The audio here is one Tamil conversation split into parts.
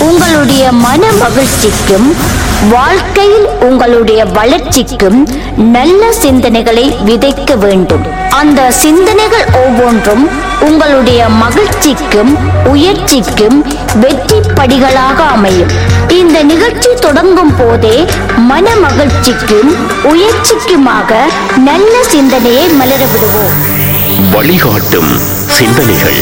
உங்களுடைய மன மகிழ்ச்சிக்கும் வாழ்க்கையில் உங்களுடைய வளர்ச்சிக்கும் நல்ல சிந்தனைகளை விதைக்க வேண்டும் அந்த சிந்தனைகள் ஒவ்வொன்றும் உங்களுடைய மகிழ்ச்சிக்கும் உயர்ச்சிக்கும் வெற்றி படிகளாக அமையும் இந்த நிகழ்ச்சி தொடங்கும் போதே மன மகிழ்ச்சிக்கும் உயர்ச்சிக்குமாக நல்ல சிந்தனையை மலர விடுவோம் வழிகாட்டும் சிந்தனைகள்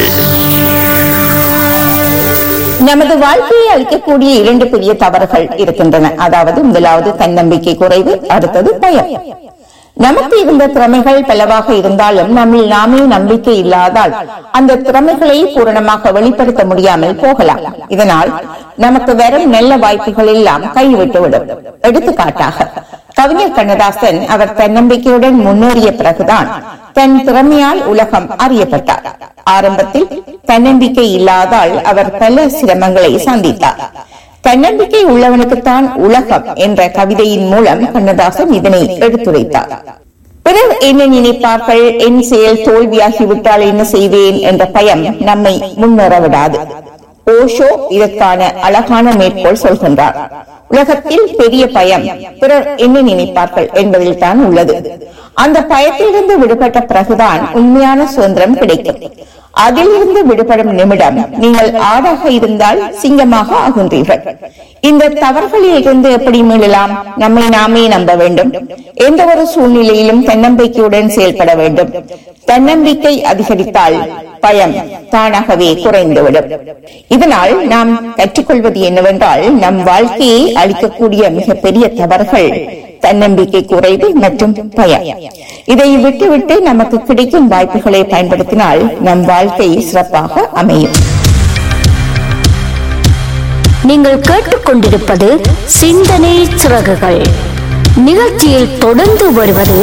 நமது வாழ்க்கையை அளிக்கக்கூடிய இரண்டு பெரிய தவறுகள் இருக்கின்றன அதாவது முதலாவது தன்னம்பிக்கை குறைவு அடுத்தது பயம் நமக்கு இருந்த திறமைகள் பலவாக இருந்தாலும் நம்மில் நாமே நம்பிக்கை இல்லாதால் அந்த திறமைகளை பூரணமாக வெளிப்படுத்த முடியாமல் போகலாம் இதனால் நமக்கு வரும் நல்ல வாய்ப்புகள் எல்லாம் கைவிட்டுவிடும் எடுத்துக்காட்டாக கவிஞர் கண்ணதாசன் அவர் தன்னம்பிக்கையுடன் முன்னேறிய பிறகுதான் தன் திறமையால் உலகம் அறியப்பட்டார் ஆரம்பத்தில் தன்னம்பிக்கை இல்லாதால் அவர் பல சிரமங்களை சந்தித்தார் தன்னம்பிக்கை உள்ளவனுக்குத்தான் உலகம் என்ற கவிதையின் மூலம் கண்ணதாசன் இதனை எடுத்துரைத்தார் பிறர் என்ன நினைப்பார்கள் என் செயல் தோல்வியாகிவிட்டால் என்ன செய்வேன் என்ற பயம் நம்மை முன்னேற விடாது ஓஷோ இதற்கான அழகான மேற்கோள் சொல்கின்றார் உலகத்தில் பெரிய பயம் பிறர் என்ன நினைப்பார்கள் என்பதில் தான் உள்ளது அந்த பயத்திலிருந்து விடுபட்ட பிறகுதான் உண்மையான சுதந்திரம் கிடைக்கும் அதிலிருந்து விடுபடும் நிமிடம் நீங்கள் ஆடாக இருந்தால் சிங்கமாக ஆகின்றீர்கள் இந்த தவறுகளில் இருந்து எப்படி மீளலாம் நம்மை நாமே நம்ப வேண்டும் எந்த ஒரு சூழ்நிலையிலும் தன்னம்பிக்கையுடன் செயல்பட வேண்டும் தன்னம்பிக்கை அதிகரித்தால் பயம் தானாகவே குறைந்துவிடும் இதனால் நாம் கற்றுக்கொள்வது என்னவென்றால் நம் வாழ்க்கையை அளிக்கக்கூடிய மிகப்பெரிய தவறுகள் தன்னம்பிக்கை குறைவு மற்றும் பயம் இதை விட்டுவிட்டு நமக்கு கிடைக்கும் வாய்ப்புகளை பயன்படுத்தினால் நம் வாழ்க்கை சிறப்பாக அமையும் நீங்கள் கேட்டுக்கொண்டிருப்பது சிந்தனை சிறகுகள் நிகழ்ச்சியில் தொடர்ந்து வருவது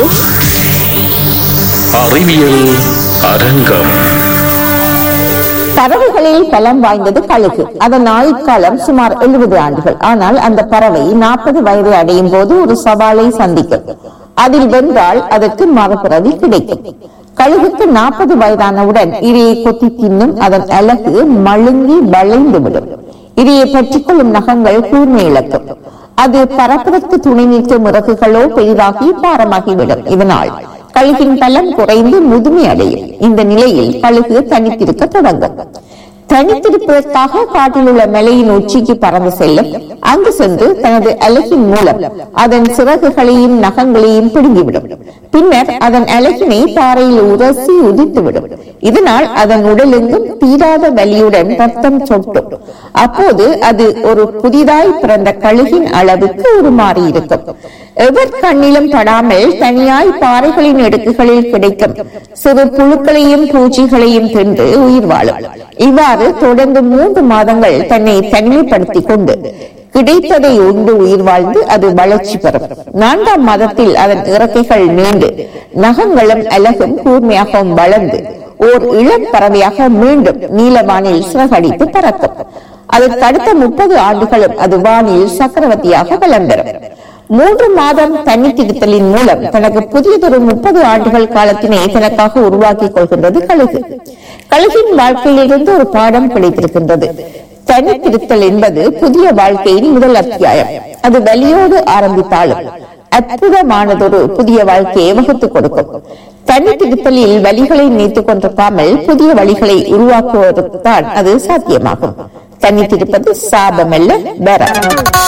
அறிவியல் அரங்கம் பறவைகளில் பலம் வாய்ந்தது கழுகு அதன் ஆயுட்காலம் சுமார் எழுபது ஆண்டுகள் ஆனால் அந்த பறவை நாற்பது வயதை அடையும் போது ஒரு சவாலை சந்திக்கும் அதில் வென்றால் அதற்கு மறுபிறவி கிடைக்கும் கழுகுக்கு நாற்பது வயதானவுடன் இரையை கொத்தி தின்னும் அதன் அழகு மழுங்கி வளைந்து விடும் இரையை பற்றிக் கொள்ளும் நகங்கள் கூர்மை இழக்கும் அது பறப்பதற்கு துணை நிற்கும் இறகுகளோ பெரிதாகி பாரமாகிவிடும் இதனால் கழுகின் பலம் குறைந்து முதுமை அடையும் இந்த நிலையில் கழுகு தனித்திருக்க தொடங்கும் தனித்திருப்பதற்காக காட்டில் உள்ள மலையின் உச்சிக்கு பறந்து செல்லும் அங்கு சென்று தனது அழகின் மூலம் அதன் சிறகுகளையும் நகங்களையும் பிடுங்கிவிடும் பின்னர் அதன் அழகினை பாறையில் உரசி உதித்துவிடும் இதனால் அதன் உடலெங்கும் தீராத வலியுடன் ரத்தம் சொட்டும் அப்போது அது ஒரு புதிதாய் பிறந்த கழுகின் அளவுக்கு உருமாறி இருக்கும் எவர் கண்ணிலும் படாமல் தனியாய் பாறைகளின் இடுக்குகளில் கிடைக்கும் சிறு புழுக்களையும் பூச்சிகளையும் தின்று உயிர் வாழும் இவ்வாறு தொடர்ந்து மூன்று மாதங்கள் தன்னை தனிமைப்படுத்திக் கொண்டு கிடைத்ததை உண்டு உயிர் வாழ்ந்து அது வளர்ச்சி பெறும் நான்காம் மாதத்தில் அதன் இறக்கைகள் நீண்டு நகங்களும் அலகும் கூர்மையாகவும் வளர்ந்து ஓர் இளம் பறவையாக மீண்டும் நீலவானில் சிறகடித்து பறக்கும் அதற்கு அடுத்த முப்பது ஆண்டுகளும் அது வானில் சக்கரவர்த்தியாக வலம் பெறும் மூன்று மாதம் தன்னித்திருத்தலின் மூலம் தனக்கு புதியதொரு முப்பது ஆண்டுகள் காலத்தினை தனக்காக உருவாக்கிக் கொள்கின்றது கழுகு கழுகின் வாழ்க்கையிலிருந்து ஒரு பாடம் கிடைத்திருக்கின்றது தனித்திருத்தல் என்பது புதிய வாழ்க்கையின் முதல் அத்தியாயம் அது வலியோடு ஆரம்பித்தாலும் அற்புதமானதொரு புதிய வாழ்க்கையை வகுத்துக் கொடுக்கும் தனித்திருத்தலில் வழிகளை நீத்துக் கொண்டிருக்காமல் புதிய வழிகளை உருவாக்குவதற்கு தான் அது சாத்தியமாகும் தனித்திருப்பது சாபமல்ல வரம்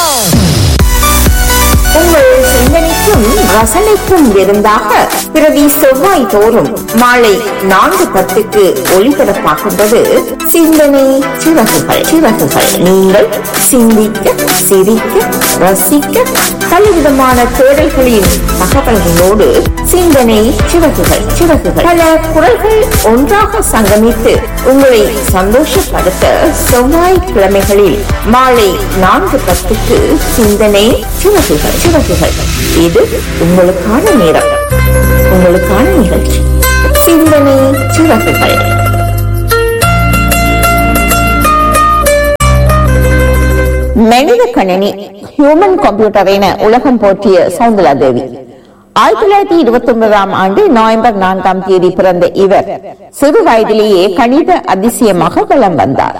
உங்கள் சிந்தனைக்கும் ரசனைக்கும் விருந்தாக பிரதி செவ்வாய் தோறும் மாலை நான்கு பத்துக்கு ஒளிபரப்பாகின்றது சிந்தனை சிறகுகள் சிறகுகள் நீங்கள் சிந்திக்க சிரிக்க ரசிக்க பலவிதமான தேடல்களின் தகவல்களோடு சிந்தனை சிறகுகள் சிறகுகள் பல குரல்கள் ஒன்றாக சங்கமித்து உங்களை சந்தோஷப்படுத்த செவ்வாய்க்கிழமைகளில் மாலை நான்கு பத்துக்கு சிந்தனை சிறகுகள் சிறகுகள் இது உங்களுக்கான நேரம் உங்களுக்கான நிகழ்ச்சி சிந்தனை சிறகுகள் மனித கணினி ஹியூமன் கம்ப்யூட்டர் என உலகம் போற்றிய சவுந்தரா தேவி ஆயிரத்தி தொள்ளாயிரத்தி இருபத்தி ஒன்பதாம் ஆண்டு நவம்பர் நான்காம் தேதி பிறந்த இவர் சிறு வயதிலேயே கணித அதிசயமாக வலம் வந்தார்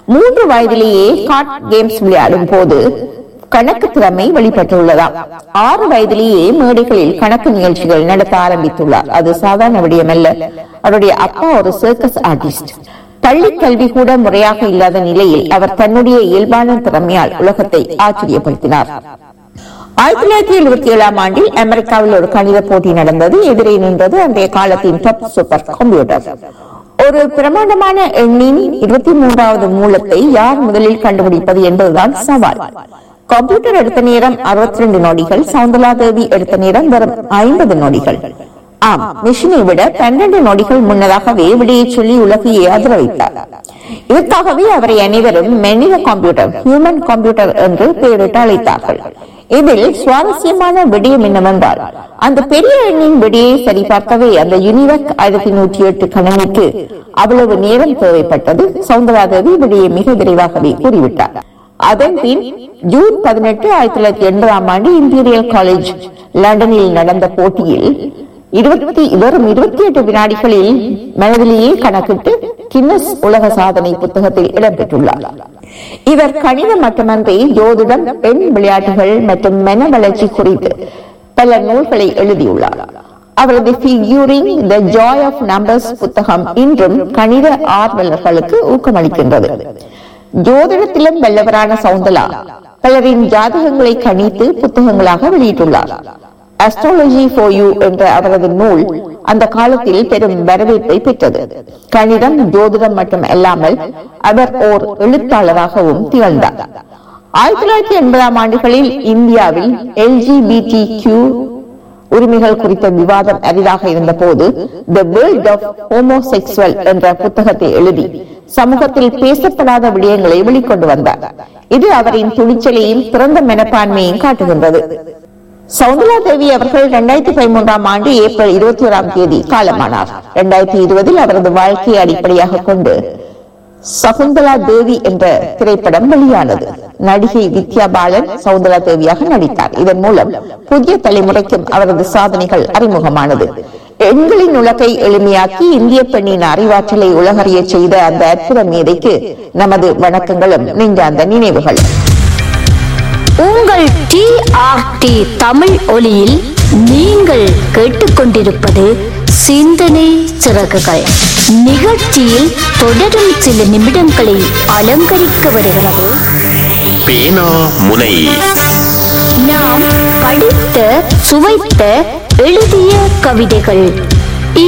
மூன்று வயதிலேயே கார்ட் கேம்ஸ் விளையாடும் போது கணக்கு திறமை வெளிப்பட்டுள்ளதாம் ஆறு வயதிலேயே மேடைகளில் கணக்கு நிகழ்ச்சிகள் நடத்த ஆரம்பித்துள்ளார் அது சாதாரண விடயமல்ல அவருடைய அப்பா ஒரு சர்க்கஸ் ஆர்டிஸ்ட் பள்ளி கல்வி கூட முறையாக இல்லாத நிலையில் அவர் தன்னுடைய இயல்பான திறமையால் உலகத்தை ஆச்சரியப்படுத்தினார் ஆயிரத்தி தொள்ளாயிரத்தி எழுபத்தி ஏழாம் ஆண்டில் அமெரிக்காவில் ஒரு கணித போட்டி நடந்தது எதிரே நின்றது அன்றைய காலத்தின் டாப் சூப்பர் கம்ப்யூட்டர் ஒரு பிரமாண்டமான எண்ணின் இருபத்தி மூன்றாவது மூலத்தை யார் முதலில் கண்டுபிடிப்பது என்பதுதான் சவால் கம்ப்யூட்டர் எடுத்த நேரம் அறுபத்தி ரெண்டு நொடிகள் சவுந்தலா தேவி எடுத்த நேரம் வெறும் ஐம்பது நொடிகள் ஆம் மிஷினை விட பன்னெண்டு நொடிகள் முன்னதாகவே விடையை சொல்லி உலகையே அதிர வைத்தார் இதற்காகவே அவரை அனைவரும் மனித கம்ப்யூட்டர் ஹியூமன் கம்ப்யூட்டர் என்று பெயரிட்டு அழைத்தார்கள் இதில் சுவாரஸ்யமான விடயம் என்னவென்றால் அந்த பெரிய எண்ணின் விடையை சரிபார்க்கவே அந்த யூனிவர்க் ஆயிரத்தி நூற்றி எட்டு கணனிக்கு அவ்வளவு நேரம் தேவைப்பட்டது சவுந்தராதேவி விடையை மிக விரைவாகவே கூறிவிட்டார் அதன் பின் ஜூன் பதினெட்டு ஆயிரத்தி தொள்ளாயிரத்தி எண்பதாம் ஆண்டு இம்பீரியல் காலேஜ் லண்டனில் நடந்த போட்டியில் இருபத்தி வெறும் இருபத்தி எட்டு வினாடிகளில் மனதிலேயே கணக்கிட்டு கின்னஸ் உலக சாதனை புத்தகத்தில் இடம்பெற்றுள்ளார் இவர் கணிதம் மட்டுமன்றி ஜோதிடம் பெண் விளையாட்டுகள் மற்றும் மன வளர்ச்சி குறித்து பல நூல்களை எழுதியுள்ளார் அவரது figuring the joy of numbers புத்தகம் இன்றும் கணித ஆர்வலர்களுக்கு ஊக்கமளிக்கின்றது ஜோதிடத்திலும் வல்லவரான சவுந்தலா பலரின் ஜாதகங்களை கணித்து புத்தகங்களாக வெளியிட்டுள்ளார் அஸ்ட்ராலஜி ஃபார் யூ என்ற அவரது நூல் அந்த காலத்தில் பெரும் வரவேற்பை பெற்றது கணிதம் ஜோதிடம் மட்டும் அல்லாமல் அவர் ஓர் எழுத்தாளராகவும் திகழ்ந்தார் ஆயிரத்தி தொள்ளாயிரத்தி எண்பதாம் ஆண்டுகளில் இந்தியாவில் எல்ஜிபிடி கியூ உரிமைகள் குறித்த விவாதம் அரிதாக இருந்த போது த வேர்ல்ட் ஆஃப் ஹோமோசெக்சுவல் என்ற புத்தகத்தை எழுதி சமூகத்தில் பேசப்படாத விடயங்களை வெளிக்கொண்டு வந்தார் இது அவரின் துணிச்சலையும் திறந்த மனப்பான்மையையும் காட்டுகின்றது சவுந்தரா தேவி அவர்கள் இரண்டாயிரத்தி பதிமூன்றாம் ஆண்டு ஏப்ரல் இருபத்தி ஓராம் தேதி காலமானார் இரண்டாயிரத்தி இருபதில் அவரது வாழ்க்கையை அடிப்படையாக கொண்டு சகுந்தலா தேவி என்ற திரைப்படம் வெளியானது நடிகை வித்யா பாலன் சவுந்தரா தேவியாக நடித்தார் இதன் மூலம் புதிய தலைமுறைக்கும் அவரது சாதனைகள் அறிமுகமானது எண்களின் உலகை எளிமையாக்கி இந்திய பெண்ணின் அறிவாற்றலை உலகறிய செய்த அந்த அற்புத மேதைக்கு நமது வணக்கங்களும் நெஞ்சார்ந்த நினைவுகளும் உங்கள் டிஆர்டி தமிழ் ஒலியில் நீங்கள் கேட்டுக்கொண்டிருப்பது சிந்தனை சிறகுகள் நிகழ்ச்சியில் தொடரும் சில நிமிடங்களை அலங்கரிக்க வருகிறது பேனா முனை நாம் படித்த சுவைத்த எழுதிய கவிதைகள்